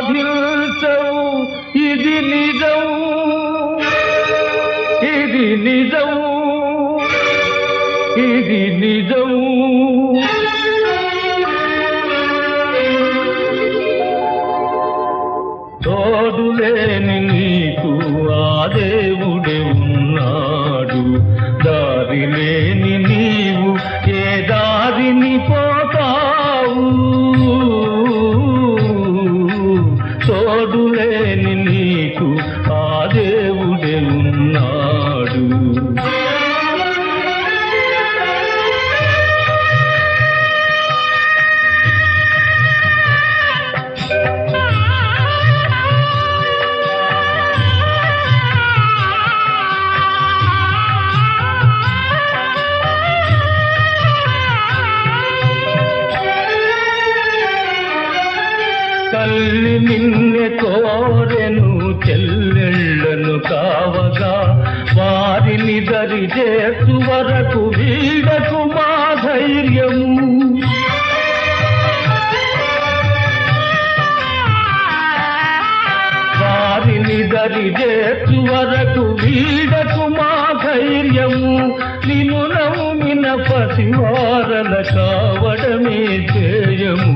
బాధించవు ఇది నిజం ఇది నిజం ఇది నిజం తోడులేని నీకు ఆ దేవుడే ఉన్నాడు దారి లేని నీవు ఏ దారిని పోతావు తోడులేని నీకు ఆ దేవుడే ఉన్నాడు తల్లి నిన్నె కోరెను చెల్లెళ్ళను కావగా వారిని దరి చేసు వరకు వీడకు మా ధైర్యము వారిని దరి చేసు వరకు వీడకు మా ధైర్యము నిన్ను నమ్మిన పసివారల కావడమే చేయము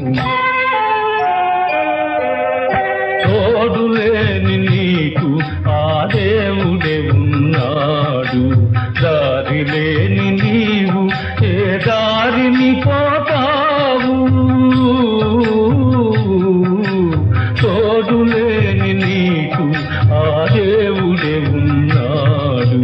తోడులేని నీకు ఆ దేవుడే ఉన్నాడు దారి లేని నీవు ఏ దారిని పోతావు తోడులేని నీకు ఆ దేవుడే ఉన్నాడు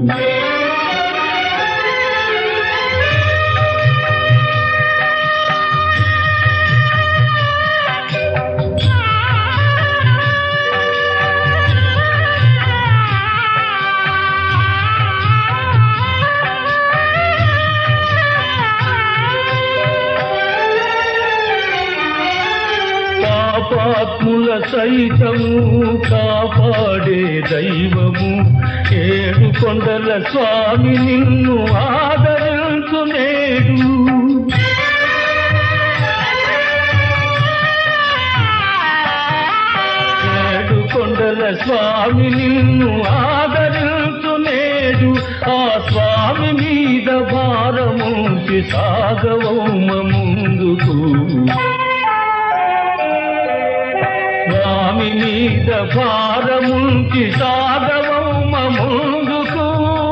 పాపాత్ముల సైతము కాపాడే దైవము ఏడు కొండల స్వామి నిన్ను ఆదరించు నేడు ఏడు కొండల స్వామి నిన్ను ఆదరించు నేడు ఆ స్వామి మీద భారముంచి సాగవమ్మ ముందుకు స్వామి మీద భారముంచి సాగవమ్మ ముందుకు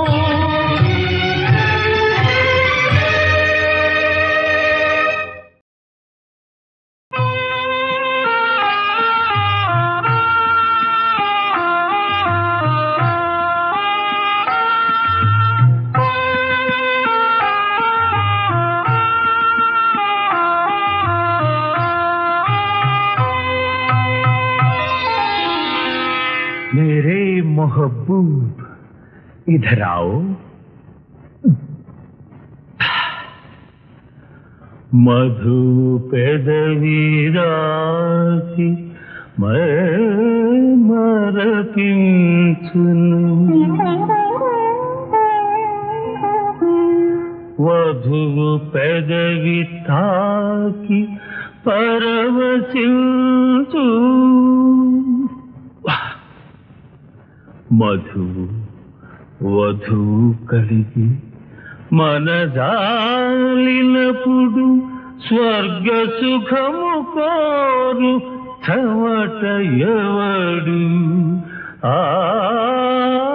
मेरे मोहब्बूब इधर आओ మధు పెదవిరాసి మరపించును వధువు పెదవి తాకి పరవశించు మధువు వధువు కలిగి మనజాలినప్పుడు స్వర్గ సుఖము కోరు చవట ఎవడు ఆ